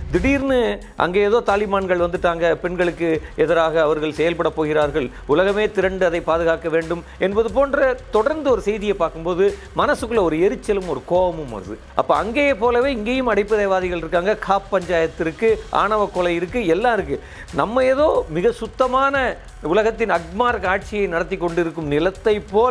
திடீர்னு அங்கே ஏதோ தாலிபான்கள் வந்துட்டாங்க பெண்களுக்கு எதிராக அவர்கள் செயல்பட போகிறார்கள் உலகமே திரண்டு அதை பாதுகாக்க வேண்டும் என்பது போன்ற தொடர்ந்து ஒரு செய்தியை பார்க்கும்போது மனசுக்குள்ள ஒரு எரிச்சலும் ஒரு கோபமும் வருது அப்போ அங்கேயே போலவே இங்கேயும் அடைப்பதைவாதிகள் இருக்காங்க காப் பஞ்சாயத்து இருக்கு ஆணவ கொலை இருக்கு எல்லாம் இருக்கு நம்ம ஏதோ மிக சுத்தமான உலகத்தின் அக்மார்க் ஆட்சியை நடத்தி கொண்டிருக்கும் நிலத்தை போல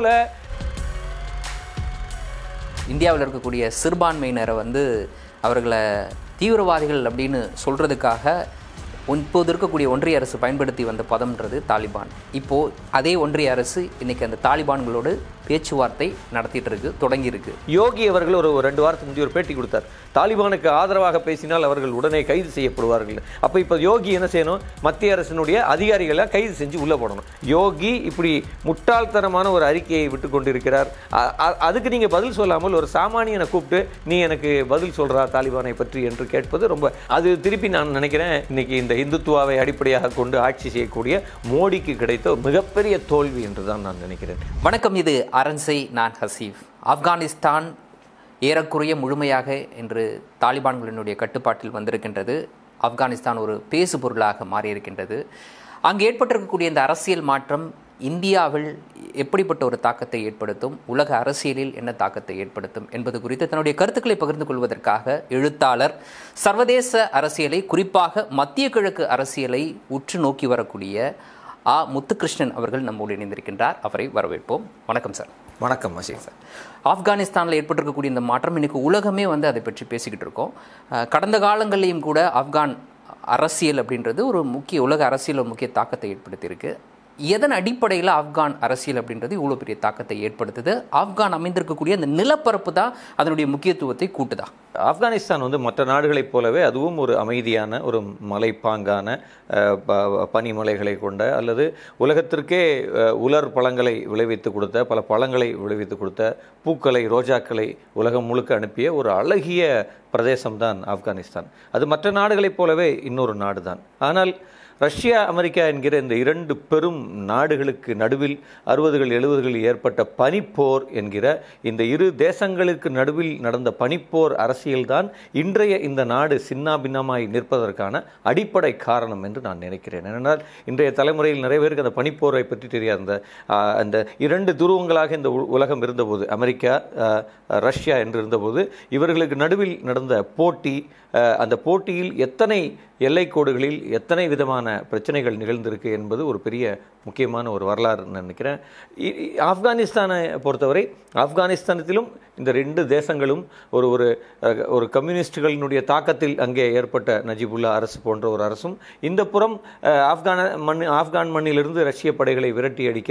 இந்தியாவில் இருக்கக்கூடிய சிறுபான்மையினரை வந்து அவர்களை தீவிரவாதிகள் அப்படின்னு சொல்கிறதுக்காக இப்போது இருக்கக்கூடிய ஒன்றிய அரசு பயன்படுத்தி வந்த பதம்ன்றது தாலிபான் இப்போது அதே ஒன்றிய அரசு இன்னைக்கு அந்த தாலிபான்களோடு பேச்சுவார்த்தை நடத்திட்டு இருக்கு தொடங்கி இருக்கு யோகி அவர்கள் ஒரு ஒரு ரெண்டு வாரத்துக்கு முந்தைய ஒரு பேட்டி கொடுத்தார் தாலிபானுக்கு ஆதரவாக பேசினால் அவர்கள் உடனே கைது செய்யப்படுவார்கள் அப்போ இப்போ யோகி என்ன செய்யணும் மத்திய அரசினுடைய அதிகாரிகளை கைது செஞ்சு உள்ளே போடணும் யோகி இப்படி முட்டாள்தனமான ஒரு அறிக்கையை விட்டு கொண்டிருக்கிறார் அ- அ- அதுக்கு நீங்கள் பதில் சொல்லாமல் ஒரு சாமானியனை கூப்பிட்டு நீ எனக்கு பதில் சொல்றா தாலிபானை பற்றி என்று கேட்பது ரொம்ப அது திருப்பி நான் நினைக்கிறேன் இன்னைக்கு இந்த இந்துத்துவாவை அடிப்படையாக கொண்டு ஆட்சி செய்யக்கூடிய மோடிக்கு கிடைத்த ஒரு மிகப்பெரிய தோல்வி என்று தான் நான் நினைக்கிறேன் வணக்கம் இது அரண்சை நான் ஹசீஃப் ஆப்கானிஸ்தான் ஏறக்குறைய முழுமையாக இன்று தாலிபான்களினுடைய கட்டுப்பாட்டில் வந்திருக்கின்றது ஆப்கானிஸ்தான் ஒரு பேசு பொருளாக மாறியிருக்கின்றது அங்கு ஏற்பட்டிருக்கக்கூடிய இந்த அரசியல் மாற்றம் இந்தியாவில் எப்படிப்பட்ட ஒரு தாக்கத்தை ஏற்படுத்தும் உலக அரசியலில் என்ன தாக்கத்தை ஏற்படுத்தும் என்பது குறித்து தன்னுடைய கருத்துக்களை பகிர்ந்து கொள்வதற்காக எழுத்தாளர் சர்வதேச அரசியலை குறிப்பாக மத்திய கிழக்கு அரசியலை உற்று நோக்கி வரக்கூடிய ஆ முத்துகிருஷ்ணன் அவர்கள் நம்மோடு இணைந்திருக்கின்றார் அவரை வரவேற்போம் வணக்கம் சார் வணக்கம் அசீம் சார் ஆப்கானிஸ்தானில் ஏற்பட்டிருக்கக்கூடிய இந்த மாற்றம் இன்னைக்கு உலகமே வந்து அதை பற்றி பேசிக்கிட்டு இருக்கோம் அஹ், கடந்த காலங்கள்லேயும் கூட ஆப்கான் அரசியல் அப்படின்றது ஒரு முக்கிய உலக அரசியல் ஒரு முக்கிய தாக்கத்தை ஏற்படுத்தியிருக்கு எதன் அடிப்படையில் ஆப்கான் அரசியல் அப்படின்றது இவ்வளோ பெரிய தாக்கத்தை ஏற்படுத்துது ஆப்கான் அமைந்திருக்கக்கூடிய அந்த நிலப்பரப்பு தான் அதனுடைய முக்கியத்துவத்தை கூட்டுதா ஆப்கானிஸ்தான் வந்து மற்ற நாடுகளைப் போலவே அதுவும் ஒரு அமைதியான ஒரு மலைப்பாங்கான அஹ், ப- பனிமலைகளை கொண்ட அல்லது உலகத்திற்கே அஹ், உலர் பழங்களை விளைவித்து கொடுத்த பல பழங்களை விளைவித்து கொடுத்த பூக்களை ரோஜாக்களை உலகம் முழுக்க அனுப்பிய ஒரு அழகிய பிரதேசம்தான் ஆப்கானிஸ்தான் அது மற்ற நாடுகளைப் போலவே இன்னொரு நாடு தான் ஆனால் ரஷ்யா அமெரிக்கா என்கிற இந்த இரண்டு பெரும் நாடுகளுக்கு நடுவில் அறுபதுகள் எழுபதுகளில் ஏற்பட்ட பனிப்போர் என்கிற இந்த இரு தேசங்களுக்கு நடுவில் நடந்த பனிப்போர் அரசியல்தான் இன்றைய இந்த நாடு சின்னாபின்னமாய் நிற்பதற்கான அடிப்படை காரணம் என்று நான் நினைக்கிறேன் ஏனென்றால் இன்றைய தலைமுறையில் நிறைய பேருக்கு அந்த பனிப்போரை பற்றி தெரியாது அந்த ஆ, அந்த இரண்டு துருவங்களாக இந்த உ- உலகம் இருந்தபோது அமெரிக்கா ஆ, ரஷ்யா என்று இருந்தபோது இவர்களுக்கு நடுவில் நடந்த போட்டி ஆ, அந்த போட்டியில் எத்தனை எல்லைக்கோடுகளில் எத்தனை விதமான பிரச்சனைகள் நிகழ்ந்திருக்கு என்பது ஒரு பெரிய முக்கியமான ஒரு வரலாறு நான் நினைக்கிறேன் இ- இ- ஆப்கானிஸ்தானை பொறுத்தவரை ஆப்கானிஸ்தானத்திலும் இந்த ரெண்டு தேசங்களும் ஒரு ஒரு அஹ், ஒரு கம்யூனிஸ்டுகளினுடைய தாக்கத்தில் அங்கே ஏற்பட்ட நஜிபுல்லா அரசு போன்ற ஒரு அரசும் இந்த புறம் அஹ், ஆப்கான மண் ஆப்கான் மண்ணிலிருந்து ரஷ்ய படைகளை விரட்டி அடிக்க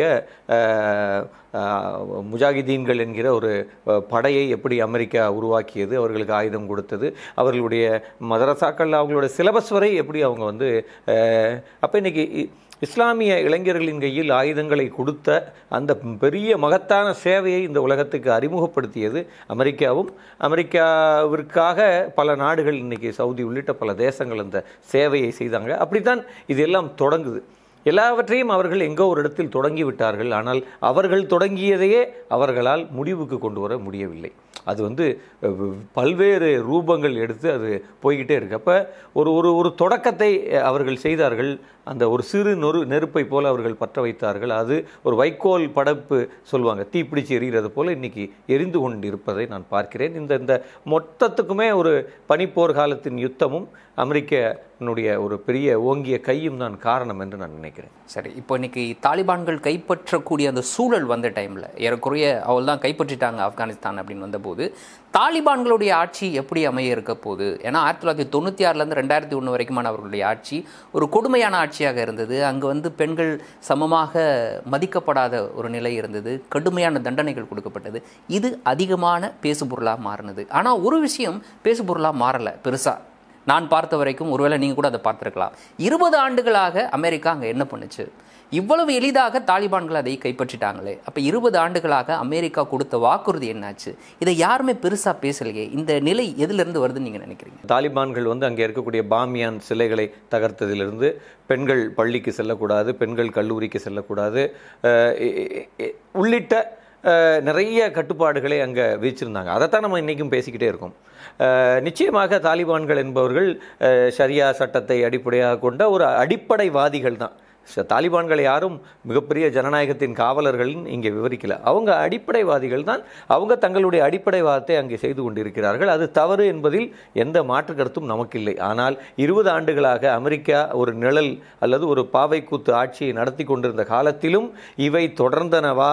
அஹ், அஹ், முஜாகிதீன்கள் என்கிற ஒரு அஹ், படையை எப்படி அமெரிக்கா உருவாக்கியது அவர்களுக்கு ஆயுதம் கொடுத்தது அவர்களுடைய மதரசாக்கள் அவங்களுடைய சிலபஸ் வரை எப்படி அவங்க வந்து அப்போ இன்னைக்கு இ- இஸ்லாமிய இளைஞர்களின் கையில் ஆயுதங்களை கொடுத்த அந்த பெரிய மகத்தான சேவையை இந்த உலகத்துக்கு அறிமுகப்படுத்தியது அமெரிக்காவும் அமெரிக்காவிற்காக பல நாடுகள் இன்னைக்கு சவுதி உள்ளிட்ட பல தேசங்கள் அந்த சேவையை செய்தாங்க அப்படித்தான் இது எல்லாம் தொடங்குது எல்லாவற்றையும் அவர்கள் எங்கோ ஒரு இடத்தில் தொடங்கி விட்டார்கள் ஆனால் அவர்கள் தொடங்கியதையே அவர்களால் முடிவுக்கு கொண்டு வர முடியவில்லை அது வந்து அஹ், பல்வேறு ரூபங்கள் எடுத்து அது போய்கிட்டே இருக்கு அப்போ ஒரு ஒரு ஒரு தொடக்கத்தை அஹ், அவர்கள் செய்தார்கள் அந்த ஒரு சிறு நொறு நெருப்பை போல அவர்கள் பற்ற வைத்தார்கள் அது ஒரு வைக்கோல் படப்பு சொல்லுவாங்க தீப்பிடிச்சு எரிகிறது போல இன்னைக்கு எரிந்து கொண்டிருப்பதை நான் பார்க்கிறேன் இந்த இந்த மொத்தத்துக்குமே ஒரு பனிப்போர் காலத்தின் யுத்தமும் அமெரிக்கனுடைய ஒரு பெரிய ஓங்கிய கையும் தான் காரணம் என்று நான் நினைக்கிறேன் சரி இப்போ இன்னைக்கு தாலிபான்கள் கைப்பற்றக்கூடிய அந்த சூழல் வந்த டைமில் ஏறக்குறைய அவள் தான் கைப்பற்றிட்டாங்க ஆப்கானிஸ்தான் அப்படின்னு வந்தபோது தாலிபான்களுடைய ஆட்சி எப்படி அமைய இருக்க போகுது ஏன்னா ஆயிரத்தி தொள்ளாயிரத்தி தொண்ணூற்றி ஆறுலேருந்து ரெண்டாயிரத்தி ஒன்று வரைக்குமான அவர்களுடைய ஆட்சி ஒரு கொடுமையான ஆட்சியாக இருந்தது அங்கே வந்து பெண்கள் சமமாக மதிக்கப்படாத ஒரு நிலை இருந்தது கடுமையான தண்டனைகள் கொடுக்கப்பட்டது இது அதிகமான பேசுபொருளாக மாறினது ஆனால் ஒரு விஷயம் பேசுபொருளாக மாறலை பெருசாக நான் பார்த்த வரைக்கும் ஒருவேளை நீங்கள் கூட அதை பார்த்துருக்கலாம் இருபது ஆண்டுகளாக அமெரிக்கா அங்கே என்ன பண்ணுச்சு இவ்வளவு எளிதாக தாலிபான்கள் அதை கைப்பற்றிட்டாங்களே அப்போ இருபது ஆண்டுகளாக அமெரிக்கா கொடுத்த வாக்குறுதி என்னாச்சு இதை யாருமே பெருசாக பேசலையே இந்த நிலை எதிலிருந்து வருதுன்னு நீங்கள் நினைக்கிறீங்க தாலிபான்கள் வந்து அங்கே இருக்கக்கூடிய பாமியான் சிலைகளை தகர்த்ததிலிருந்து பெண்கள் பள்ளிக்கு செல்லக்கூடாது பெண்கள் கல்லூரிக்கு செல்லக்கூடாது அஹ் இ- இ- இ- உள்ளிட்ட அஹ், நிறைய கட்டுப்பாடுகளை அங்கே விதிச்சிருந்தாங்க அதைத்தான் நம்ம இன்றைக்கும் பேசிக்கிட்டே இருக்கோம் அஹ், நிச்சயமாக தாலிபான்கள் என்பவர்கள் அஹ், ஷரியா சட்டத்தை அடிப்படையாக கொண்ட ஒரு அடிப்படைவாதிகள் தான் ச- தாலிபான்களை யாரும் மிகப்பெரிய ஜனநாயகத்தின் காவலர்கள் இங்கே விவரிக்கல அவங்க அடிப்படைவாதிகள் தான் அவங்க தங்களுடைய அடிப்படைவாதத்தை அங்கே செய்து கொண்டிருக்கிறார்கள் அது தவறு என்பதில் எந்த மாற்று கருத்தும் நமக்கில்லை ஆனால் இருபது ஆண்டுகளாக அமெரிக்கா ஒரு நிழல் அல்லது ஒரு பாவைக்கூத்து ஆட்சியை நடத்தி கொண்டிருந்த காலத்திலும் இவை தொடர்ந்தனவா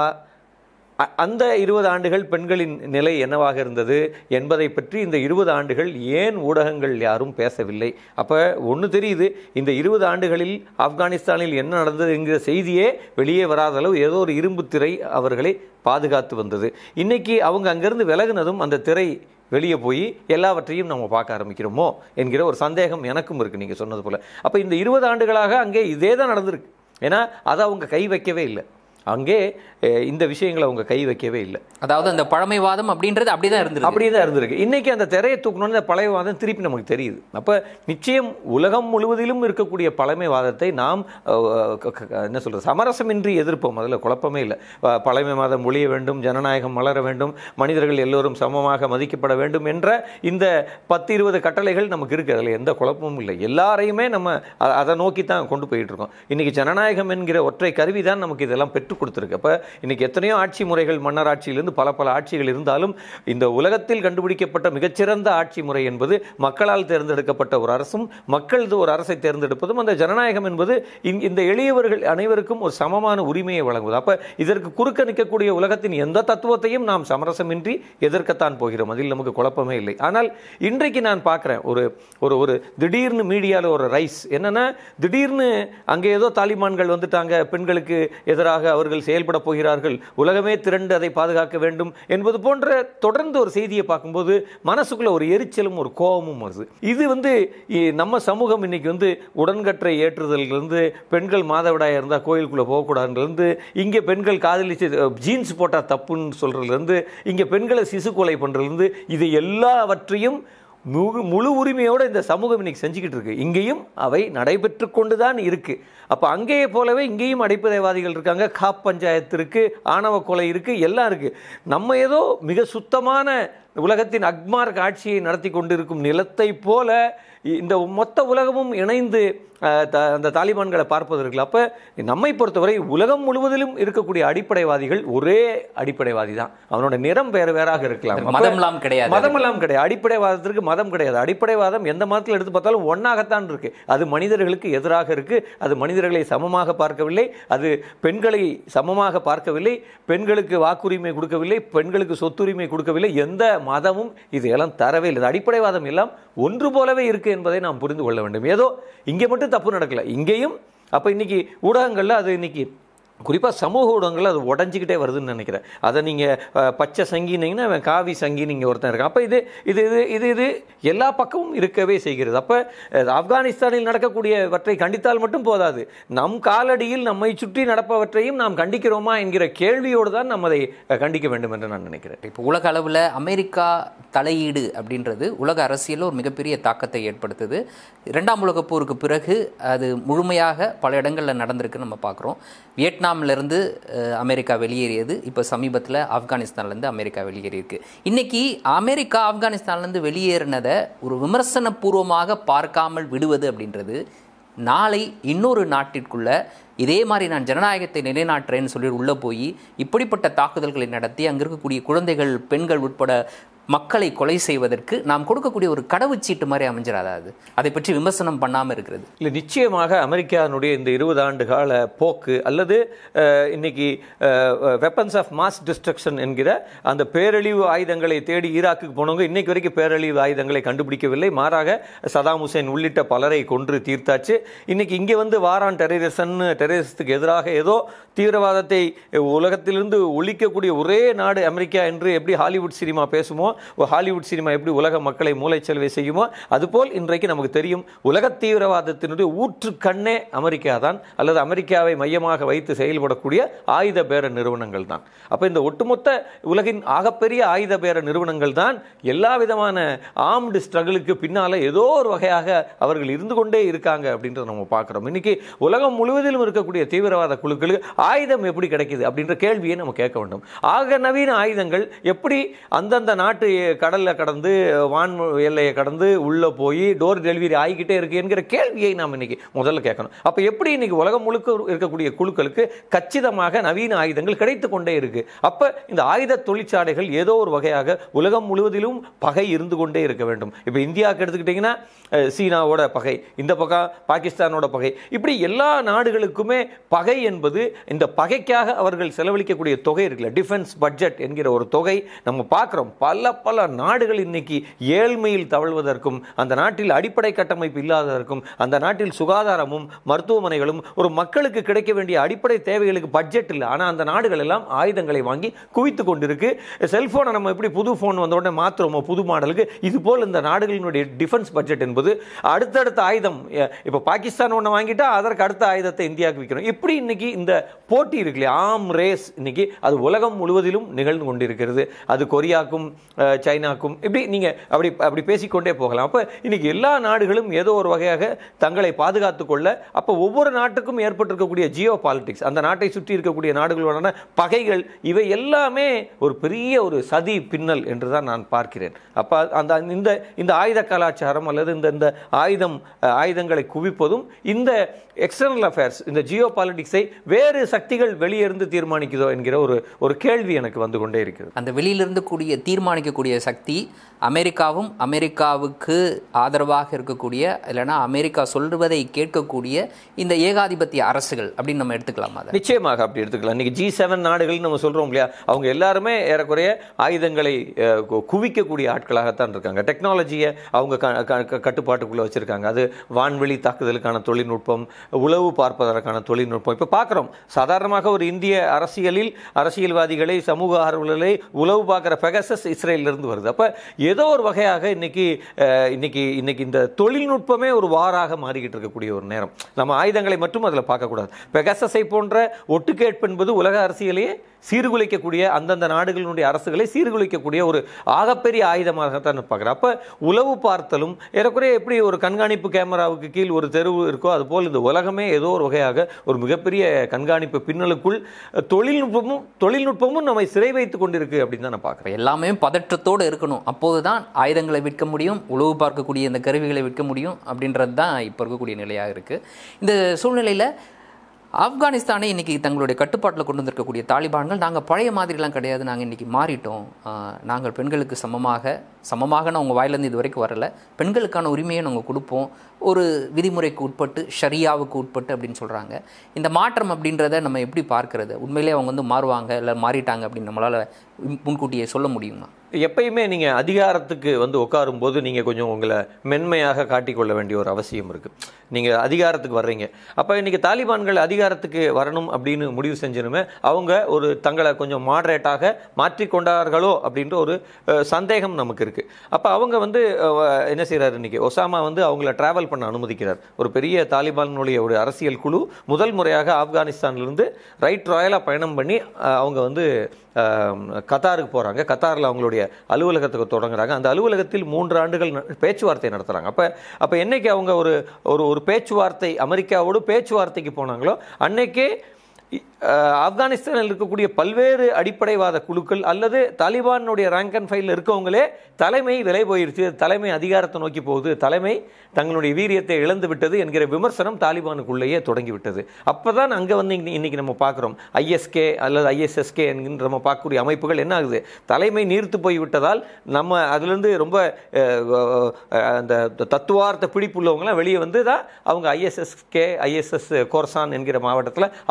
அ- அந்த இருபது ஆண்டுகள் பெண்களின் நிலை என்னவாக இருந்தது என்பதை பற்றி இந்த இருபது ஆண்டுகள் ஏன் ஊடகங்கள் யாரும் பேசவில்லை அப்போ ஒன்று தெரியுது இந்த இருபது ஆண்டுகளில் ஆப்கானிஸ்தானில் என்ன நடந்தது என்கிற செய்தியே வெளியே வராத அளவு ஏதோ ஒரு இரும்பு திரை அவர்களை பாதுகாத்து வந்தது இன்னைக்கு அவங்க அங்கிருந்து விலகுனதும் அந்த திரை வெளியே போய் எல்லாவற்றையும் நம்ம பார்க்க ஆரம்பிக்கிறோமோ என்கிற ஒரு சந்தேகம் எனக்கும் இருக்கு நீங்க சொன்னது போல அப்போ இந்த இருபது ஆண்டுகளாக அங்கே இதே தான் நடந்திருக்கு ஏன்னா அதை அவங்க கை வைக்கவே இல்லை அங்கே அஹ், இந்த விஷயங்களை அவங்க கை வைக்கவே இல்லை அதாவது அந்த பழமைவாதம் அப்படின்றது அப்படிதான் இருந்தது அப்படியே தான் இருந்திருக்கு இன்னைக்கு அந்த திரையை தூக்கணும்னு இந்த பழையவாதம் திருப்பி நமக்கு தெரியுது அப்போ நிச்சயம் உலகம் முழுவதிலும் இருக்கக்கூடிய பழமைவாதத்தை நாம் அஹ், க- க- என்ன சொல்றது சமரசமின்றி எதிர்ப்போம் அதில் குழப்பமே இல்லை அஹ், பழமைவாதம் ஒழிய வேண்டும் ஜனநாயகம் மலர வேண்டும் மனிதர்கள் எல்லோரும் சமமாக மதிக்கப்பட வேண்டும் என்ற இந்த பத்து இருபது கட்டளைகள் நமக்கு இருக்கு அதில் எந்த குழப்பமும் இல்லை எல்லாரையுமே நம்ம அ- அதை நோக்கி தான் கொண்டு போயிட்டு இருக்கோம் இன்னைக்கு ஜனநாயகம் என்கிற ஒற்றை கருவி தான் நமக்கு இதெல்லாம் பெற்றுக் கொடுத்துருக்கு அப்போ இன்னைக்கு எத்தனையோ ஆட்சி முறைகள் மன்னர் ஆட்சியிலிருந்து பல பல ஆட்சிகள் இருந்தாலும் இந்த உலகத்தில் கண்டுபிடிக்கப்பட்ட மிகச்சிறந்த ஆட்சி முறை என்பது மக்களால் தேர்ந்தெடுக்கப்பட்ட ஒரு அரசும் மக்கள் ஒரு அரசை தேர்ந்தெடுப்பதும் அந்த ஜனநாயகம் என்பது இந்த- இந்த எளியவர்கள் அனைவருக்கும் ஒரு சமமான உரிமையை வழங்குவது அப்ப இதற்கு குறுக்க நிற்கக்கூடிய உலகத்தின் எந்த தத்துவத்தையும் நாம் சமரசமின்றி எதிர்க்கத்தான் போகிறோம் அதில் நமக்கு குழப்பமே இல்லை ஆனால் இன்றைக்கு நான் பார்க்குறேன் ஒரு ஒரு ஒரு திடீர்னு மீடியாவில் ஒரு ரைஸ் என்னன்னா திடீர்னு அங்கே ஏதோ தாலிபான்கள் வந்துட்டாங்க பெண்களுக்கு எதிராக அவர்கள் செயல்பட போகிறார்கள் உலகமே திரண்டு அதை பாதுகாக்க வேண்டும் என்பது போன்ற தொடர்ந்து ஒரு செய்தியை பார்க்கும்போது மனசுக்குள்ள ஒரு எரிச்சலும் ஒரு கோபமும் வருது இது வந்து இ- நம்ம சமூகம் இன்னைக்கு வந்து உடன்கற்றை ஏற்றுதலிருந்து பெண்கள் மாதவிடாயா இருந்தால் கோயிலுக்குள்ளே போகக்கூடாதுலேருந்து இங்கே பெண்கள் காதலிச்சு ஜீன்ஸ் போட்டால் தப்புன்னு சொல்கிறதுலேருந்து இங்கே பெண்களை சிசு கொலை பண்ணுறதுலேருந்து இது எல்லாவற்றையும் முழு முழு உரிமையோடு இந்த சமூகம் இன்னைக்கு செஞ்சுக்கிட்டு இருக்கு இங்கேயும் அவை நடைபெற்று கொண்டு தான் இருக்கு அப்போ அங்கேயே போலவே இங்கேயும் அடிப்படைவாதிகள் இருக்காங்க காப் பஞ்சாயத்து இருக்கு ஆணவ கொலை இருக்கு எல்லாம் இருக்கு நம்ம ஏதோ மிக சுத்தமான உலகத்தின் அக்மார்க் ஆட்சியை நடத்தி கொண்டிருக்கும் நிலத்தை போல இந்த மொத்த உலகமும் இணைந்து அஹ், த- அந்த தாலிபான்களை பார்ப்பது இருக்குல்ல அப்போ நம்மை பொறுத்தவரை உலகம் முழுவதிலும் இருக்கக்கூடிய அடிப்படைவாதிகள் ஒரே அடிப்படைவாதி தான் அவனோட நிறம் வேறு வேறாக இருக்கலாம் அப்ப- மதம்லாம் கிடையாது மதமெல்லாம் கிடையாது அடிப்படைவாதத்திற்கு மதம் கிடையாது அடிப்படைவாதம் எந்த மதத்தில் எடுத்து பார்த்தாலும் ஒன்றாகத்தான் இருக்கு அது மனிதர்களுக்கு எதிராக இருக்கு அது மனிதர்களை சமமாக பார்க்கவில்லை அது பெண்களை சமமாக பார்க்கவில்லை பெண்களுக்கு வாக்குரிமை கொடுக்கவில்லை பெண்களுக்கு சொத்துரிமை கொடுக்கவில்லை எந்த மதமும் இது எல்லாம் தரவே இல்லை இது அடிப்படைவாதம் எல்லாம் ஒன்று போலவே இருக்கு என்பதை நாம் புரிந்து கொள்ள வேண்டும் ஏதோ இங்கே மட்டும் தப்பு நடக்கல இங்கேயும் அப்போ இன்னைக்கு ஊடகங்கள்ல அது இன்னைக்கு குறிப்பாக சமூக ஊடகங்கள் அது உடஞ்சிக்கிட்டே வருதுன்னு நினைக்கிறேன் அதை நீங்கள் பச்சை சங்கினீங்கன்னா அவன் காவி சங்கி நீங்கள் ஒருத்தன் இருக்கான் அப்போ இது இது இது இது இது எல்லா பக்கமும் இருக்கவே செய்கிறது அப்போ ஆப்கானிஸ்தானில் நடக்கக்கூடியவற்றை கண்டித்தால் மட்டும் போதாது நம் காலடியில் நம்மை சுற்றி நடப்பவற்றையும் நாம் கண்டிக்கிறோமா என்கிற கேள்வியோடு தான் நம்ம அதை அஹ், கண்டிக்க வேண்டும் என்று நான் நினைக்கிறேன் இப்போ உலக அளவில் அமெரிக்கா தலையீடு அப்படின்றது உலக அரசியலில் ஒரு மிகப்பெரிய தாக்கத்தை ஏற்படுத்துது இரண்டாம் உலகப் போருக்கு பிறகு அது முழுமையாக பல இடங்களில் நடந்திருக்குன்னு நம்ம பார்க்குறோம் வியட்நாம்லேருந்து அமெரிக்கா வெளியேறியது இப்போ சமீபத்தில் ஆப்கானிஸ்தான்லேருந்து அமெரிக்கா வெளியேறியிருக்கு இன்னைக்கு அமெரிக்கா ஆப்கானிஸ்தான்லேருந்து வெளியேறினதை ஒரு விமர்சனபூர்வமாக பார்க்காமல் விடுவது அப்படின்றது நாளை இன்னொரு நாட்டிற்குள்ள இதே மாதிரி நான் ஜனநாயகத்தை நிலைநாட்டுறேன்னு சொல்லி உள்ளே போய் இப்படிப்பட்ட தாக்குதல்களை நடத்தி அங்கே இருக்கக்கூடிய குழந்தைகள் பெண்கள் உட்பட மக்களை கொலை செய்வதற்கு நாம் கொடுக்கக்கூடிய ஒரு கடவுச்சீட்டு மாதிரி அமைஞ்சிடாதா அது அதை பற்றி விமர்சனம் பண்ணாமல் இருக்கிறது இல்லை நிச்சயமாக அமெரிக்கானுடைய இந்த இருபது ஆண்டு கால போக்கு அல்லது அஹ், இன்னைக்கு வெப்பன்ஸ் ஆஃப் மாஸ் டிஸ்ட்ரக்ஷன் என்கிற அந்த பேரழிவு ஆயுதங்களை தேடி ஈராக்குக்கு போனவங்க இன்னைக்கு வரைக்கும் பேரழிவு ஆயுதங்களை கண்டுபிடிக்கவில்லை மாறாக சதாம் ஹுசேன் உள்ளிட்ட பலரை கொன்று தீர்த்தாச்சு இன்னைக்கு இங்கே வந்து வாரான் டெரரிசன் டெரரிசத்துக்கு எதிராக ஏதோ தீவிரவாதத்தை உலகத்திலிருந்து ஒழிக்கக்கூடிய ஒரே நாடு அமெரிக்கா என்று எப்படி ஹாலிவுட் சினிமா பேசுமோ ஒரு ஹாலிவுட் சினிமா எப்படி உலக மக்களை மூளைச்செலவை செய்யுமோ அதுபோல் இன்றைக்கு நமக்கு தெரியும் உலக தீவிரவாதத்தினுடைய ஊற்று கண்ணே அமெரிக்கா தான் அல்லது அமெரிக்காவை மையமாக வைத்து செயல்படக்கூடிய ஆயுத பேர நிறுவனங்கள் தான் அப்போ இந்த ஒட்டுமொத்த உலகின் ஆகப்பெரிய ஆயுத பேர நிறுவனங்கள் தான் எல்லா விதமான ஆர்ம்டு ஸ்ட்ரகிளுக்கு பின்னால ஏதோ ஒரு வகையாக அவர்கள் இருந்து கொண்டே இருக்காங்க அப்படின்றத நம்ம பார்க்குறோம் இன்னைக்கு உலகம் முழுவதிலும் இருக்கக்கூடிய தீவிரவாத குழுக்களுக்கு ஆயுதம் எப்படி கிடைக்குது அப்படின்ற கேள்வியை நம்ம கேட்க வேண்டும் ஆக நவீன ஆயுதங்கள் எப்படி அந்தந்த நாட்டு கடல்ல கடந்து வான் எல்லையை கடந்து உள்ள போய் டோர் டெலிவரி ஆகிக்கிட்டே இருக்கு என்கிற கேள்வியை நாம் இன்னைக்கு முதல்ல கேட்கணும் அப்ப எப்படி இன்னைக்கு உலகம் முழுக்க இருக்கக்கூடிய குழுக்களுக்கு கச்சிதமாக நவீன ஆயுதங்கள் கிடைத்து கொண்டே இருக்கு அப்ப இந்த ஆயுத தொழிற்சாலைகள் ஏதோ ஒரு வகையாக உலகம் முழுவதிலும் பகை இருந்து கொண்டே இருக்க வேண்டும் இப்ப இந்தியாவுக்கு எடுத்துக்கிட்டீங்கன்னா அஹ், சீனாவோட பகை இந்த பக்கம் பாகிஸ்தானோட பகை இப்படி எல்லா நாடுகளுக்குமே பகை என்பது இந்த பகைக்காக அவர்கள் செலவழிக்கக்கூடிய தொகை இருக்குல்ல டிஃபென்ஸ் பட்ஜெட் என்கிற ஒரு தொகை நம்ம பார்க்குறோம் பல பல நாடுகள் இன்னைக்கு ஏழ்மையில் தவழ்வதற்கும் அந்த நாட்டில் அடிப்படை கட்டமைப்பு இல்லாததற்கும் அந்த நாட்டில் சுகாதாரமும் மருத்துவமனைகளும் ஒரு மக்களுக்கு கிடைக்க வேண்டிய அடிப்படை தேவைகளுக்கு பட்ஜெட் இல்லை ஆனால் அந்த நாடுகள் எல்லாம் ஆயுதங்களை வாங்கி குவித்து கொண்டிருக்கு செல்போனை நம்ம எப்படி புது ஃபோன் வந்த உடனே மாற்றுறோமோ புது மாடலுக்கு இது போல் இந்த நாடுகளினுடைய டிஃபென்ஸ் பட்ஜெட் என்பது அடுத்தடுத்த ஆயுதம் எ- இப்போ பாகிஸ்தான் ஒன்று வாங்கிட்டா அதற்கு அடுத்த ஆயுதத்தை இந்தியாவுக்கு விற்கிறோம் இப்படி இன்னைக்கு இந்த போட்டி இருக்கு இல்லையா ஆம் ரேஸ் இன்னைக்கு அது உலகம் முழுவதிலும் நிகழ்ந்து கொண்டிருக்கிறது அது கொரியாக்கும் அஹ், சைனாக்கும் இப்படி நீங்க அப்படி அப்படி பேசிக்கொண்டே போகலாம் அப்ப இன்னைக்கு எல்லா நாடுகளும் ஏதோ ஒரு வகையாக தங்களை பாதுகாத்துக் கொள்ள அப்ப ஒவ்வொரு நாட்டுக்கும் ஏற்பட்டிருக்கக்கூடிய ஜியோ பாலிடிக்ஸ் அந்த நாட்டை சுற்றி இருக்கக்கூடிய நாடுகளுடனான பகைகள் இவை எல்லாமே ஒரு பெரிய ஒரு சதி பின்னல் என்று தான் நான் பார்க்கிறேன் அப்ப அந்த இந்த இந்த ஆயுத கலாச்சாரம் அல்லது இந்த இந்த ஆயுதம் அஹ், ஆயுதங்களை குவிப்பதும் இந்த எக்ஸ்டர்னல் அஃபேர்ஸ் இந்த ஜியோ பாலிடிக்ஸை வேறு சக்திகள் வெளியிருந்து தீர்மானிக்குதோ என்கிற ஒரு ஒரு கேள்வி எனக்கு வந்து கொண்டே இருக்கிறது அந்த வெளியிலிருந்து கூடிய தீர்மானிக்கக்கூடிய சக்தி அமெரிக்காவும் அமெரிக்காவுக்கு ஆதரவாக இருக்கக்கூடிய இல்லைன்னா அமெரிக்கா சொல்வதை கேட்கக்கூடிய இந்த ஏகாதிபத்திய அரசுகள் அப்படின்னு நம்ம எடுத்துக்கலாமா அதை நிச்சயமாக அப்படி எடுத்துக்கலாம் இன்னைக்கு ஜி செவன் நாடுகள் நம்ம சொல்றோம் இல்லையா அவங்க எல்லாருமே ஏறக்குறைய ஆயுதங்களை அஹ், கு- குவிக்கக்கூடிய ஆட்களாகத்தான் இருக்காங்க டெக்னாலஜியை அவங்க க- க- க- கட்டுப்பாட்டுக்குள்ள வச்சிருக்காங்க அது வான்வெளி தாக்குதலுக்கான தொழில்நுட்பம் உளவு பார்ப்பதற்கான தொழில்நுட்பம் இப்போ பார்க்குறோம் சாதாரணமாக ஒரு இந்திய அரசியலில் அரசியல்வாதிகளை சமூக ஆர்வலர்களை உளவு பார்க்குற பெகசஸ் இஸ்ரேலிருந்து வருது அப்போ ஏதோ ஒரு வகையாக இன்னைக்கு அஹ், இன்னைக்கு இன்னைக்கு இந்த தொழில்நுட்பமே ஒரு வாராக மாறிக்கிட்டு இருக்கக்கூடிய ஒரு நேரம் நம்ம ஆயுதங்களை மட்டும் அதில் பார்க்கக்கூடாது பெகசஸை போன்ற ஒட்டுக்கேட்பு என்பது உலக அரசியலையே சீர்குலைக்கக்கூடிய அந்தந்த நாடுகளினுடைய அரசுகளை சீர்குலைக்கக்கூடிய ஒரு ஆகப்பெரிய ஆயுதமாகத்தான் பார்க்குறேன் அப்போ உளவு பார்த்தலும் ஏறக்குறைய எப்படி ஒரு கண்காணிப்பு கேமராவுக்கு கீழ் ஒரு தெருவு இருக்கோ அதுபோல் இந்த உலகமே ஏதோ ஒரு வகையாக ஒரு மிகப்பெரிய கண்காணிப்பு பின்னலுக்குள் தொழில்நுட்பமும் தொழில்நுட்பமும் நம்மை சிறை வைத்துக் கொண்டிருக்கு அப்படின்னு தான் நான் பார்க்குறேன் இப்ப எல்லாமே பதற்றத்தோடு இருக்கணும் அப்போது தான் ஆயுதங்களை விற்க முடியும் உளவு பார்க்கக்கூடிய இந்த கருவிகளை விற்க முடியும் அப்படின்றது தான் இப்போ இருக்கக்கூடிய நிலையாக இருக்குது இந்த சூழ்நிலையில் ஆப்கானிஸ்தானை இன்னைக்கு தங்களுடைய கட்டுப்பாட்டில் கொண்டு வந்திருக்கக்கூடிய தாலிபான்கள் நாங்கள் பழைய மாதிரிலாம் கிடையாது நாங்கள் இன்னைக்கு மாறிட்டோம் ஆஹ், நாங்கள் பெண்களுக்கு சமமாக சமமாக உங்கள் வாயிலேருந்து இது வரைக்கும் வரல பெண்களுக்கான உரிமையை நாங்கள் கொடுப்போம் ஒரு விதிமுறைக்கு உட்பட்டு ஷரியாவுக்கு உட்பட்டு அப்படின்னு சொல்கிறாங்க இந்த மாற்றம் அப்படின்றத நம்ம எப்படி பார்க்கறது உண்மையிலேயே அவங்க வந்து மாறுவாங்க இல்லை மாறிட்டாங்க அப்படின்னு நம்மளால் முன்கூட்டியே சொல்ல முடியுமா எப்பயுமே நீங்கள் அதிகாரத்துக்கு வந்து உட்காரும்போது நீங்கள் கொஞ்சம் உங்களை மென்மையாக காட்டிக்கொள்ள வேண்டிய ஒரு அவசியம் இருக்குது நீங்கள் அதிகாரத்துக்கு வர்றீங்க அப்போ இன்றைக்கி தாலிபான்கள் அதிகாரத்துக்கு வரணும் அப்படின்னு முடிவு செஞ்சனுமே அவங்க ஒரு தங்களை கொஞ்சம் மாடரேட்டாக மாற்றிக்கொண்டார்களோ அப்படின்ற ஒரு அஹ், சந்தேகம் நமக்கு இருக்குது அப்போ அவங்க வந்து அஹ், என்ன செய்கிறாரு இன்றைக்கி ஒசாமா வந்து அவங்கள ட்ராவல் பண்ண அனுமதிக்கிறார் ஒரு பெரிய தாலிபானுடைய ஒரு அரசியல் குழு முதல் முறையாக ஆப்கானிஸ்தான்லேருந்து ரைட் ராயலாக பயணம் பண்ணி அஹ், அவங்க வந்து அஹ், கத்தாருக்கு போகிறாங்க கத்தாரில் அவங்களுடைய அலுவலகத்துக்கு தொடங்குறாங்க அந்த அலுவலகத்தில் மூன்று ஆண்டுகள் ந- பேச்சுவார்த்தை நடத்துகிறாங்க அப்போ அப்போ என்னைக்கு அவங்க ஒரு ஒரு ஒரு பேச்சுவார்த்தை அமெரிக்காவோடு பேச்சுவார்த்தைக்கு போனாங்களோ அன்னைக்கே இ- அஹ், ஆப்கானிஸ்தானில் இருக்கக்கூடிய பல்வேறு அடிப்படைவாத குழுக்கள் அல்லது தாலிபானுடைய ரேங்க் அண்ட் ஃபைல் இருக்கவங்களே தலைமை விலை போயிருச்சு தலைமை அதிகாரத்தை நோக்கி போகுது தலைமை தங்களுடைய வீரியத்தை இழந்து விட்டது என்கிற விமர்சனம் தாலிபானுக்குள்ளேயே தொடங்கி விட்டது அப்பதான் அங்க வந்து இன்னி- இன்னைக்கு நம்ம பார்க்குறோம் ஐஎஸ்கே அல்லது ஐஎஸ்எஸ்கே என்கின்ற நம்ம பார்க்கக்கூடிய அமைப்புகள் என்ன ஆகுது தலைமை நீர்த்து போய் விட்டதால் நம்ம அதுலேருந்து ரொம்ப அஹ், அஹ், அந்த தத்துவார்த்த பிடிப்புள்ளவங்களாம் வெளியே வந்து தான் அவங்க ஐஎஸ்எஸ்கே ஐஎஸ்எஸ் கோர்சான் என்கிற மாவட்டத்தில் அவங்க ஆகுறாங்க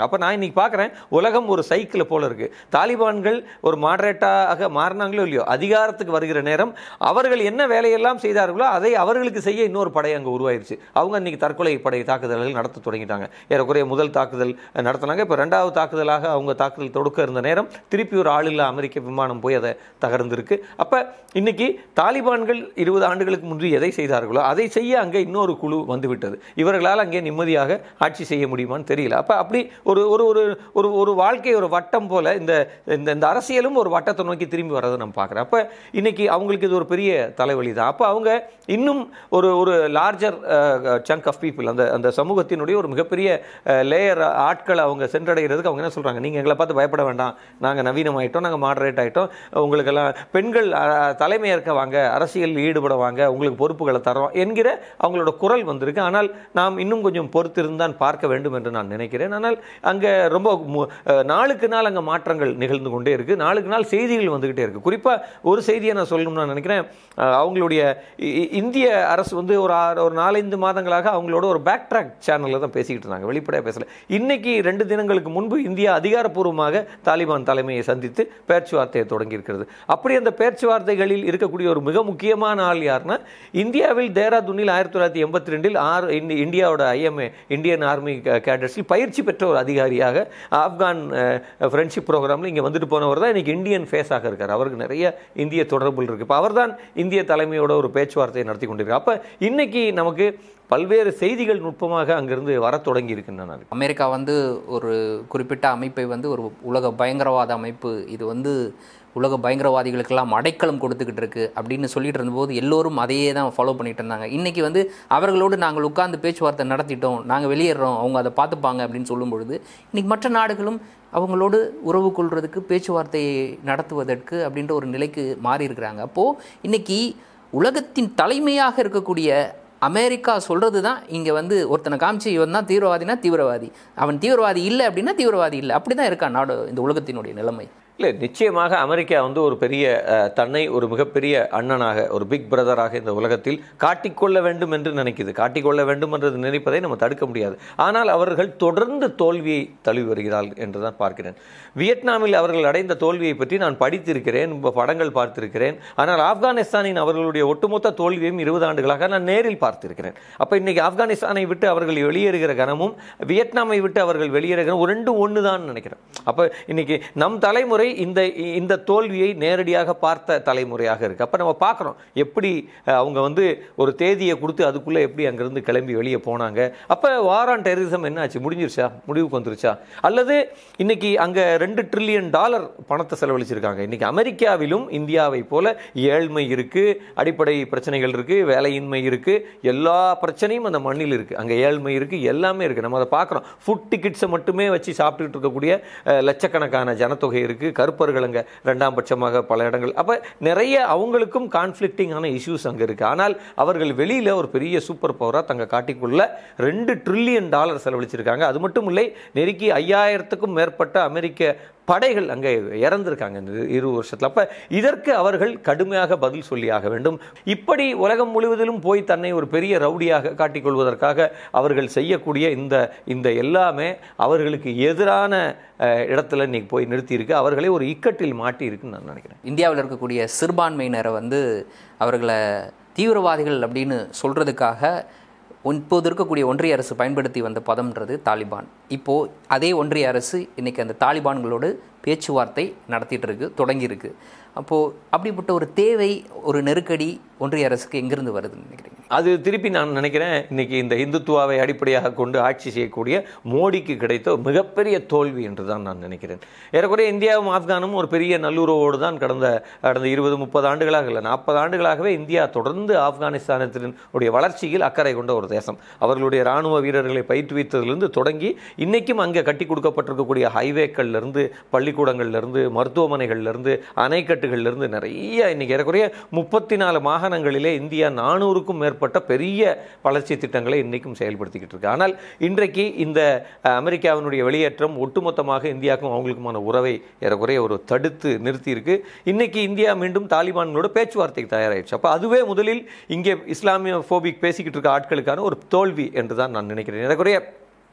அப்போ நான் இன்னைக்கு பார்க்குறேன் உலகம் ஒரு சைக்கிள் போல இருக்கு தாலிபான்கள் ஒரு மாடரேட்டாக மாறினாங்களோ இல்லையோ அதிகாரத்துக்கு வருகிற நேரம் அவர்கள் என்ன வேலையெல்லாம் செய்தார்களோ அதை அவர்களுக்கு செய்ய இன்னொரு படை அங்கே உருவாயிருச்சு அவங்க இன்னைக்கு தற்கொலை படை தாக்குதல்கள் நடத்த தொடங்கிட்டாங்க ஏறக்குறைய முதல் தாக்குதல் நடத்தினாங்க இப்போ ரெண்டாவது தாக்குதலாக அவங்க தாக்குதல் தொடுக்க இருந்த நேரம் திருப்பி ஒரு ஆளில்லா அமெரிக்க விமானம் போய் அதை தகர்ந்திருக்கு அப்போ இன்னைக்கு தாலிபான்கள் இருபது ஆண்டுகளுக்கு முன்பு எதை செய்தார்களோ அதை செய்ய அங்கே இன்னொரு குழு வந்துவிட்டது இவர்களால் அங்கே நிம்மதியாக ஆட்சி செய்ய முடியுமான்னு தெரியல அப்போ அப்படி ஒரு ஒரு ஒரு ஒரு ஒரு வாழ்க்கை ஒரு வட்டம் போல இந்த இந்த இந்த அரசியலும் ஒரு வட்டத்தை நோக்கி திரும்பி வர்றதை நம்ம பார்க்குறோம் அப்போ இன்னைக்கு அவங்களுக்கு இது ஒரு பெரிய தலைவலி தான் அப்போ அவங்க இன்னும் ஒரு ஒரு லார்ஜர் சங்க் ஆஃப் பீப்புள் அந்த அந்த சமூகத்தினுடைய ஒரு மிகப்பெரிய லேயர் ஆட்களை அவங்க சென்றடைகிறதுக்கு அவங்க என்ன சொல்கிறாங்க நீங்கள் எங்களை பார்த்து பயப்பட வேண்டாம் நாங்கள் நவீனமாயிட்டோம் நாங்கள் மாடரேட் ஆகிட்டோம் உங்களுக்கெல்லாம் பெண்கள் அஹ், தலைமையேற்க வாங்க அரசியல் ஈடுபட வாங்க உங்களுக்கு பொறுப்புகளை தரோம் என்கிற அவங்களோட குரல் வந்திருக்கு ஆனால் நாம் இன்னும் கொஞ்சம் பொறுத்திருந்தான் பார்க்க வேண்டும் என்று நான் நினைக்கிறேன் ஆனால் அங்கே ரொம்ப மு- அஹ், நாளுக்கு நாள் அங்கே மாற்றங்கள் நிகழ்ந்து கொண்டே இருக்கு நாளுக்கு நாள் செய்திகள் வந்துகிட்டே இருக்கு குறிப்பாக ஒரு செய்தியை நான் சொல்லணும்னு நான் நினைக்கிறேன் அஹ், அவங்களுடைய இ- இ- இந்திய அரசு வந்து ஒரு ஆறு ஒரு நாலஞ்சு மாதங்களாக அவங்களோட ஒரு பேக் ட்ராக் சேனலில் தான் பேசிக்கிட்டு இருந்தாங்க வெளிப்படையாக பேசல இன்னைக்கு ரெண்டு தினங்களுக்கு முன்பு இந்தியா அதிகாரப்பூர்வமாக தாலிபான் தலைமையை சந்தித்து பேச்சுவார்த்தையை தொடங்கி இருக்கிறது அப்படி அந்த பேச்சுவார்த்தைகளில் இருக்கக்கூடிய ஒரு மிக முக்கியமான ஆள் யாருன்னா இந்தியாவில் தேராதூனில் ஆயிரத்தி தொள்ளாயிரத்தி எண்பத்தி ரெண்டில் ஆர் இந்தி- இந்தியாவோட ஐஎம்ஏ இந்தியன் ஆர்மி கேடட்ஸில் பயிற்சி பெற்ற ஒரு அதிகாரியாக ஆப்கான் ஃப்ரெண்ட்ஷிப் ப்ரோக்ராமில் இங்கே வந்துட்டு போனவர் தான் இன்னைக்கு இந்தியன் ஃபேஸாக இருக்கார் அவருக்கு நிறைய இந்திய தொடர்புகள் இருக்கு இப்போ அவர் தான் இந்திய தலைமையோட ஒரு பேச்சுவார்த்தையை நடத்தி கொண்டிருக்கார் அப்போ இன்னைக்கு நமக்கு பல்வேறு செய்திகள் நுட்பமாக அங்கிருந்து வரத் தொடங்கி இருக்குன்னு நான் அமெரிக்கா வந்து ஒரு குறிப்பிட்ட அமைப்பை வந்து ஒரு உலக பயங்கரவாத அமைப்பு இது வந்து உலக பயங்கரவாதிகளுக்கெல்லாம் அடைக்கலம் கொடுத்துக்கிட்டு இருக்கு அப்படின்னு சொல்லிட்டு இருந்தபோது எல்லோரும் அதையே தான் ஃபாலோ பண்ணிட்டு இருந்தாங்க இன்னைக்கு வந்து அவர்களோடு நாங்கள் உட்கார்ந்து பேச்சுவார்த்தை நடத்திட்டோம் நாங்கள் வெளியேறோம் அவங்க அதை பார்த்துப்பாங்க அப்படின்னு சொல்லும் பொழுது இன்னைக்கு மற்ற நாடுகளும் அவங்களோடு உறவு கொள்றதுக்கு பேச்சுவார்த்தையை நடத்துவதற்கு அப்படின்ற ஒரு நிலைக்கு மாறி இருக்கிறாங்க அப்போது இன்னைக்கு உலகத்தின் தலைமையாக இருக்கக்கூடிய அமெரிக்கா சொல்கிறது தான் இங்கே வந்து ஒருத்தனை காமிச்சு இவன் தான் தீவிரவாதினா தீவிரவாதி அவன் தீவிரவாதி இல்லை அப்படின்னா தீவிரவாதி இல்லை அப்படி தான் இருக்கான் நாடு இந்த உலகத்தினுடைய நிலைமை இல்லை நிச்சயமாக அமெரிக்கா வந்து ஒரு பெரிய அஹ், தன்னை ஒரு மிகப்பெரிய அண்ணனாக ஒரு பிக் பிரதராக இந்த உலகத்தில் காட்டிக்கொள்ள வேண்டும் என்று நினைக்குது காட்டிக்கொள்ள வேண்டும் என்று நினைப்பதை நம்ம தடுக்க முடியாது ஆனால் அவர்கள் தொடர்ந்து தோல்வியை தழுவி வருகிறார்கள் என்று தான் பார்க்கிறேன் வியட்நாமில் அவர்கள் அடைந்த தோல்வியை பற்றி நான் படித்திருக்கிறேன் ப- படங்கள் பார்த்திருக்கிறேன் ஆனால் ஆப்கானிஸ்தானின் அவர்களுடைய ஒட்டுமொத்த தோல்வியையும் இருபது ஆண்டுகளாக நான் நேரில் பார்த்திருக்கிறேன் அப்போ இன்னைக்கு ஆப்கானிஸ்தானை விட்டு அவர்கள் வெளியேறுகிற கணமும் வியட்நாமை விட்டு அவர்கள் வெளியேறுகிற ஒரு ரெண்டு ஒன்று தான் நினைக்கிறேன் அப்போ இன்னைக்கு நம் தலைமுறை இந்த இந்த தோல்வியை நேரடியாக பார்த்த தலைமுறையாக இருக்கு அப்போ நம்ம பார்க்குறோம் எப்படி அஹ், அவங்க வந்து ஒரு தேதியை கொடுத்து அதுக்குள்ளே எப்படி அங்கேருந்து கிளம்பி வெளியே போனாங்க அப்போ வாரான் டெரரிசம் என்னாச்சு முடிஞ்சிருச்சா முடிவுக்கு வந்துருச்சா அல்லது இன்னைக்கு அங்கே ரெண்டு ட்ரில்லியன் டாலர் பணத்தை செலவழிச்சிருக்காங்க இன்னைக்கு அமெரிக்காவிலும் இந்தியாவை போல ஏழ்மை இருக்கு அடிப்படை பிரச்சனைகள் இருக்கு வேலையின்மை இருக்கு எல்லா பிரச்சனையும் அந்த மண்ணில் இருக்கு அங்கே ஏழ்மை இருக்கு எல்லாமே இருக்கு நம்ம அதை பார்க்குறோம் ஃபுட் டிக்கெட்ஸை மட்டுமே வச்சு சாப்பிட்டுட்டு இருக்கக்கூடிய அஹ், லட்சக்கணக்கான ஜனத்தொகை இருக்கு கருப்பர்கள் அங்கே ரெண்டாம் பட்சமாக பல இடங்கள் அப்போ நிறைய அவங்களுக்கும் கான்ஃப்ளிக்டிங்கான இஷ்யூஸ் அங்கே இருக்கு ஆனால் அவர்கள் வெளியில ஒரு பெரிய சூப்பர் பவராக தங்க காட்டிக்குள்ள ரெண்டு ட்ரில்லியன் டாலர் செலவழிச்சிருக்காங்க அது மட்டும் இல்லை நெருக்கி ஐயாயிரத்துக்கும் மேற்பட்ட அமெரிக்க படைகள் அங்கே இறந்திருக்காங்க இந்த இரு வருஷத்தில் அப்போ இதற்கு அவர்கள் கடுமையாக பதில் சொல்லியாக வேண்டும் இப்படி உலகம் முழுவதிலும் போய் தன்னை ஒரு பெரிய ரவுடியாக காட்டிக்கொள்வதற்காக அவர்கள் செய்யக்கூடிய இந்த இந்த எல்லாமே அவர்களுக்கு எதிரான அஹ், இடத்துல இன்னைக்கு போய் நிறுத்தியிருக்கு அவர்களை ஒரு இக்கட்டில் மாட்டி இருக்குன்னு நான் நினைக்கிறேன் இந்தியாவில் இந்தியாவில் இருக்கக்கூடிய சிறுபான்மையினரை வந்து அவர்களை தீவிரவாதிகள் அப்படின்னு சொல்கிறதுக்காக இப்போது இருக்கக்கூடிய ஒன்றிய அரசு பயன்படுத்தி வந்த பதம்ன்றது தாலிபான் இப்போது அதே ஒன்றிய அரசு இன்றைக்கி அந்த தாலிபான்களோடு பேச்சுவார்த்தை நடத்திட்டு இருக்கு தொடங்கியிருக்கு அப்போது அப்படிப்பட்ட ஒரு தேவை ஒரு நெருக்கடி ஒன்றிய அரசுக்கு எங்கேருந்து வருதுன்னு நினைக்கிறீங்க அது திருப்பி நான் நினைக்கிறேன் இன்னைக்கு இந்த இந்துத்துவாவை அடிப்படையாக கொண்டு ஆட்சி செய்யக்கூடிய மோடிக்கு கிடைத்த ஒரு மிகப்பெரிய தோல்வி என்று தான் நான் நினைக்கிறேன் ஏறக்குறைய இந்தியாவும் ஆப்கானும் ஒரு பெரிய நல்லுறவோடு தான் கடந்த கடந்த இருபது முப்பது ஆண்டுகளாக இல்லை நாற்பது ஆண்டுகளாகவே இந்தியா தொடர்ந்து ஆப்கானிஸ்தானத்தினுடைய வளர்ச்சியில் அக்கறை கொண்ட ஒரு தேசம் அவர்களுடைய ராணுவ வீரர்களை பயிற்றுவித்ததிலிருந்து தொடங்கி இன்னைக்கும் அங்கே கட்டி கொடுக்கப்பட்டிருக்கக்கூடிய ஹைவேக்கள்ல இருந்து பள்ளிக்கூடங்கள்ல இருந்து மருத்துவமனைகள்ல இருந்து அணைக்கட்டுகள்ல இருந்து நிறைய இன்னைக்கு ஏறக்குறைய முப்பத்தி நாலு மாகாணங்களிலே இந்தியா நானூறுக்கும் மேற்பட்ட பெரிய வளர்ச்சி திட்டங்களை இன்னைக்கும் செயல்படுத்திக்கிட்டு இருக்கு ஆனால் இன்றைக்கு இந்த அஹ், அமெரிக்காவினுடைய வெளியேற்றம் ஒட்டுமொத்தமாக இந்தியாவுக்கும் அவங்களுக்குமான உறவை ஏறக்குறைய ஒரு தடுத்து நிறுத்தி இருக்கு இன்னைக்கு இந்தியா மீண்டும் தாலிபான்களோட பேச்சுவார்த்தைக்கு தயாராயிடுச்சு அப்போ அதுவே முதலில் இங்கே இஸ்லாமிய ஃபோபிக் பேசிக்கிட்டு இருக்க ஆட்களுக்கான ஒரு தோல்வி என்று தான் நான் நினைக்கிறேன் ஏறக்குறைய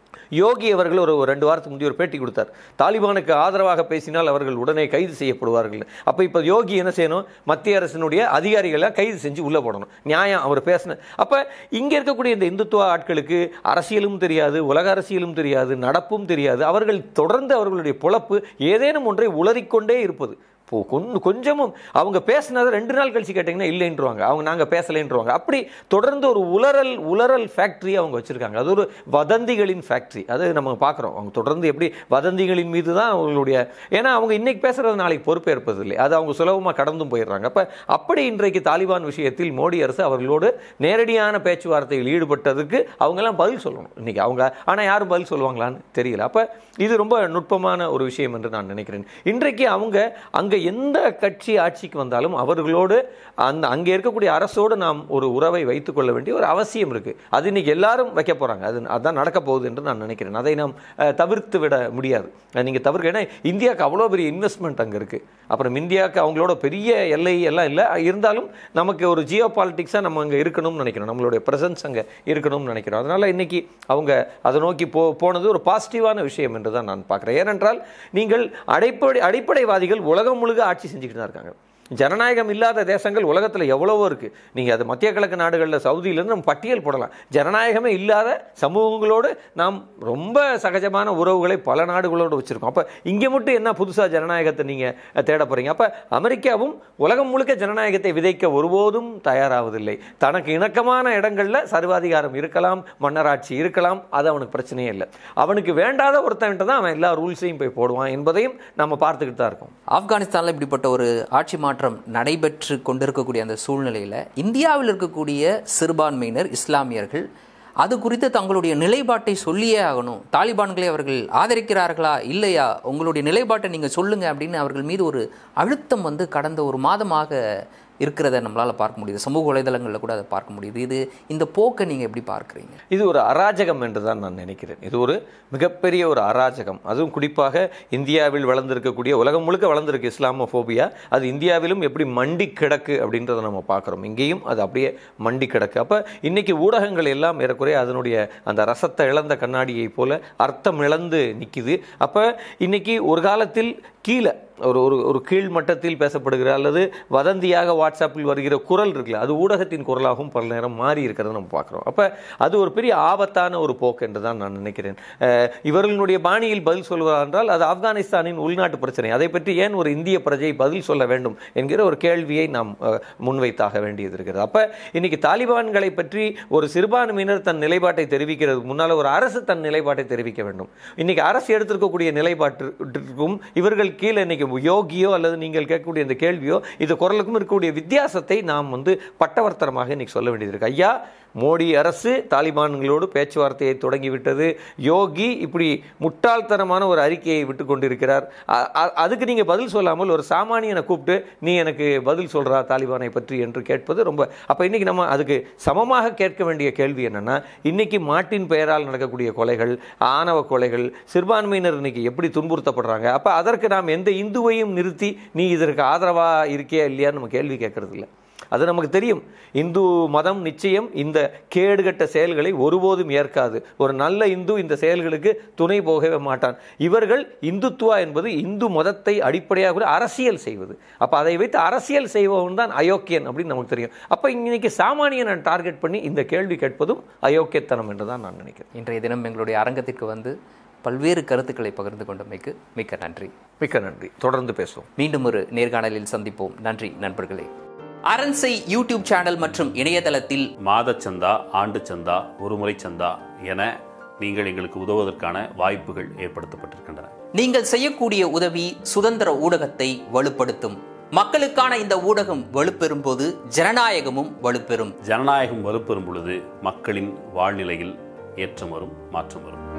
யோகி அவர்கள் ஒரு ஒரு ரெண்டு வாரத்துக்கு முந்தைய ஒரு பேட்டி கொடுத்தார் தாலிபானுக்கு ஆதரவாக பேசினால் அவர்கள் உடனே கைது செய்யப்படுவார்கள் அப்போ இப்போ யோகி என்ன செய்யணும் மத்திய அரசினுடைய அதிகாரிகளை கைது செஞ்சு உள்ளே போடணும் நியாயம் அவர் பேசின அப்போ இங்கே இருக்கக்கூடிய இந்த இந்துத்துவ ஆட்களுக்கு அரசியலும் தெரியாது உலக அரசியலும் தெரியாது நடப்பும் தெரியாது அவர்கள் தொடர்ந்து அவர்களுடைய பொழப்பு ஏதேனும் ஒன்றை உளறிக்கொண்டே இருப்பது இப்போ கொஞ்சம் கொஞ்சமும் அவங்க பேசினதை ரெண்டு நாள் கழிச்சு கேட்டிங்கன்னா இல்லைன்றுவாங்க அவங்க நாங்கள் பேசலைன்றுவாங்க அப்படி தொடர்ந்து ஒரு உலரல் உலரல் ஃபேக்ட்ரி அவங்க வச்சுருக்காங்க அது ஒரு வதந்திகளின் ஃபேக்ட்ரி அது நம்ம பார்க்குறோம் அவங்க தொடர்ந்து எப்படி வதந்திகளின் மீது தான் அவங்களுடைய ஏன்னா அவங்க இன்னைக்கு பேசுறது நாளைக்கு பொறுப்பேற்பது இல்லை அது அவங்க சுலபமாக கடந்தும் போயிடுறாங்க அப்போ அப்படி இன்றைக்கு தாலிபான் விஷயத்தில் மோடி அரசு அவர்களோடு நேரடியான பேச்சுவார்த்தையில் ஈடுபட்டதுக்கு அவங்கெல்லாம் பதில் சொல்லணும் இன்னைக்கு அவங்க ஆனால் யாரும் பதில் சொல்லுவாங்களான்னு தெரியல அப்போ இது ரொம்ப நுட்பமான ஒரு விஷயம் என்று நான் நினைக்கிறேன் இன்றைக்கு அவங்க அங்கே எந்த கட்சி ஆட்சிக்கு வந்தாலும் அவர்களோடு அந்த அங்கே இருக்கக்கூடிய அரசோடு நாம் ஒரு உறவை வைத்துக்கொள்ள வேண்டிய ஒரு அவசியம் இருக்குது அது இன்னைக்கு எல்லாரும் வைக்க போகிறாங்க அது அதான் நடக்க போகுது என்று நான் நினைக்கிறேன் அதை நாம் அஹ், தவிர்த்து விட முடியாது நீங்கள் தவிர்க்க ஏன்னா இந்தியாவுக்கு அவ்வளோ பெரிய இன்வெஸ்ட்மெண்ட் அங்கே இருக்குது அப்புறம் இந்தியாவுக்கு அவங்களோட பெரிய எல்லை எல்லாம் இல்லை இருந்தாலும் நமக்கு ஒரு ஜியோ பாலிட்டிக்ஸாக நம்ம அங்கே இருக்கணும்னு நினைக்கிறோம் நம்மளுடைய ப்ரெசன்ஸ் அங்கே இருக்கணும்னு நினைக்கிறோம் அதனால் இன்னைக்கு அவங்க அதை நோக்கி போ போனது ஒரு பாசிட்டிவான விஷயம் என்று தான் நான் பார்க்குறேன் ஏனென்றால் நீங்கள் அடிப்படை அடிப்படைவாதிகள் உலகம் முழுக்க ஆட்சி செஞ்சுக்கிட்டு தான் இருக்காங்க ஜனநாயகம் இல்லாத தேசங்கள் உலகத்தில் எவ்வளவோ இருக்குது நீங்கள் அது மத்திய கிழக்கு நாடுகளில் சவுதியிலேருந்து நம்ம பட்டியல் போடலாம் ஜனநாயகமே இல்லாத சமூகங்களோடு நாம் ரொம்ப சகஜமான உறவுகளை பல நாடுகளோடு வச்சுருக்கோம் அப்போ இங்கே மட்டும் என்ன புதுசாக ஜனநாயகத்தை நீங்கள் தேட போகிறீங்க அப்போ அமெரிக்காவும் உலகம் முழுக்க ஜனநாயகத்தை விதைக்க ஒருபோதும் தயாராவதில்லை தனக்கு இணக்கமான இடங்களில் சர்வாதிகாரம் இருக்கலாம் மன்னராட்சி இருக்கலாம் அது அவனுக்கு பிரச்சனையே இல்லை அவனுக்கு வேண்டாத ஒருத்தன்ட்ட தான் அவன் எல்லா ரூல்ஸையும் போய் போடுவான் என்பதையும் நம்ம பார்த்துக்கிட்டு தான் இருக்கோம் ஆப்கானிஸ்தானில் இப்படிப்பட்ட ஒரு ஆட்சி மாற்றம் நடைபெற்று கொண்டிருக்கக்கூடிய அந்த சூழ்நிலையில் இந்தியாவில் இருக்கக்கூடிய சிறுபான்மையினர் இஸ்லாமியர்கள் அது குறித்து தங்களுடைய நிலைப்பாட்டை சொல்லியே ஆகணும் தாலிபான்களை அவர்கள் ஆதரிக்கிறார்களா இல்லையா உங்களுடைய நிலைப்பாட்டை நீங்கள் சொல்லுங்க அப்படின்னு அவர்கள் மீது ஒரு அழுத்தம் வந்து கடந்த ஒரு மாதமாக இருக்கிறத நம்மளால் பார்க்க முடியுது சமூக வலைதளங்களில் கூட அதை பார்க்க முடியுது இது இந்த போக்கை நீங்கள் எப்படி பார்க்குறீங்க இது ஒரு அராஜகம் என்று தான் நான் நினைக்கிறேன் இது ஒரு மிகப்பெரிய ஒரு அராஜகம் அதுவும் குறிப்பாக இந்தியாவில் வளர்ந்திருக்கக்கூடிய உலகம் முழுக்க வளர்ந்திருக்கு இஸ்லாமோபோபியா அது இந்தியாவிலும் எப்படி மண்டி கிடக்கு அப்படின்றத நம்ம பார்க்குறோம் இங்கேயும் அது அப்படியே மண்டி கிடக்கு அப்போ இன்னைக்கு ஊடகங்கள் எல்லாம் ஏறக்குறைய அதனுடைய அந்த ரசத்தை இழந்த கண்ணாடியை போல அர்த்தம் இழந்து நிற்கிது அப்போ இன்னைக்கு ஒரு காலத்தில் கீழே ஒரு ஒரு ஒரு கீழ் மட்டத்தில் பேசப்படுகிற அல்லது வதந்தியாக வாட்ஸ்அப்பில் வருகிற குரல் இருக்குல்ல அது ஊடகத்தின் குரலாகவும் பல நேரம் மாறி இருக்கிறத நம்ம பார்க்குறோம் அப்போ அது ஒரு பெரிய ஆபத்தான ஒரு போக்கு என்று தான் நான் நினைக்கிறேன் அஹ், இவர்களுடைய பாணியில் பதில் சொல்வதா என்றால் அது ஆப்கானிஸ்தானின் உள்நாட்டு பிரச்சனை அதை பற்றி ஏன் ஒரு இந்திய பிரஜை பதில் சொல்ல வேண்டும் என்கிற ஒரு கேள்வியை நாம் அஹ், முன்வைத்தாக வேண்டியது இருக்கிறது அப்போ இன்னைக்கு தாலிபான்களை பற்றி ஒரு சிறுபான்மையினர் தன் நிலைப்பாட்டை தெரிவிக்கிறது முன்னால் ஒரு அரசு தன் நிலைப்பாட்டை தெரிவிக்க வேண்டும் இன்னைக்கு அரசு எடுத்திருக்கக்கூடிய நிலைப்பாட்டிற்கும் இவர்கள் கீழே இன்னைக்கு யோகியோ அல்லது நீங்கள் கேட்கக்கூடிய இந்த கேள்வியோ இது குரலுக்கும் இருக்கக்கூடிய வித்தியாசத்தை நாம் வந்து பட்டவர்த்தனமாக இன்னைக்கு சொல்ல வேண்டியது இருக்கு ஐயா மோடி அரசு தாலிபான்களோடு பேச்சுவார்த்தையை தொடங்கிவிட்டது யோகி இப்படி முட்டாள்தனமான ஒரு அறிக்கையை விட்டு கொண்டிருக்கிறார் அ- அ- அதுக்கு நீங்கள் பதில் சொல்லாமல் ஒரு சாமானியனை கூப்பிட்டு நீ எனக்கு பதில் சொல்றா தாலிபானை பற்றி என்று கேட்பது ரொம்ப அப்போ இன்னைக்கு நம்ம அதுக்கு சமமாக கேட்க வேண்டிய கேள்வி என்னன்னா இன்னைக்கு மாட்டின் பெயரால் நடக்கக்கூடிய கொலைகள் ஆணவ கொலைகள் சிறுபான்மையினர் இன்னைக்கு எப்படி துன்புறுத்தப்படுறாங்க அப்போ அதற்கு நாம் எந்த இந்துவையும் நிறுத்தி நீ இதற்கு ஆதரவா இருக்கியா இல்லையான்னு நம்ம கேள்வி கேட்கறது இல்லை அது நமக்கு தெரியும் இந்து மதம் நிச்சயம் இந்த கேடுகட்ட செயல்களை ஒருபோதும் ஏற்காது ஒரு நல்ல இந்து இந்த செயல்களுக்கு துணை போகவே மாட்டான் இவர்கள் இந்துத்துவா என்பது இந்து மதத்தை அடிப்படையாக கூட அரசியல் செய்வது அப்போ அதை வைத்து அரசியல் செய்பவன் தான் அயோக்கியன் அப்படின்னு நமக்கு தெரியும் அப்போ இன்னைக்கு சாமானியனை டார்கெட் பண்ணி இந்த கேள்வி கேட்பதும் அயோக்கியத்தனம் என்று தான் நான் நினைக்கிறேன் இன்றைய தினம் எங்களுடைய அரங்கத்திற்கு வந்து பல்வேறு கருத்துக்களை பகிர்ந்து கொண்டமைக்கு மிக்க நன்றி மிக்க நன்றி தொடர்ந்து பேசுவோம் மீண்டும் ஒரு நேர்காணலில் சந்திப்போம் நன்றி நண்பர்களே அரண்சை யூடியூப் சேனல் மற்றும் இணையதளத்தில் மாதச் சந்தா ஆண்டு சந்தா ஒருமுறை சந்தா என நீங்கள் எங்களுக்கு உதவுவதற்கான வாய்ப்புகள் ஏற்படுத்தப்பட்டிருக்கின்றன நீங்கள் செய்யக்கூடிய உதவி சுதந்திர ஊடகத்தை வலுப்படுத்தும் மக்களுக்கான இந்த ஊடகம் வலுப்பெறும் போது ஜனநாயகமும் வலுப்பெறும் ஜனநாயகம் வலுப்பெறும் பொழுது மக்களின் வாழ்நிலையில் ஏற்றம் வரும் மாற்றம் வரும்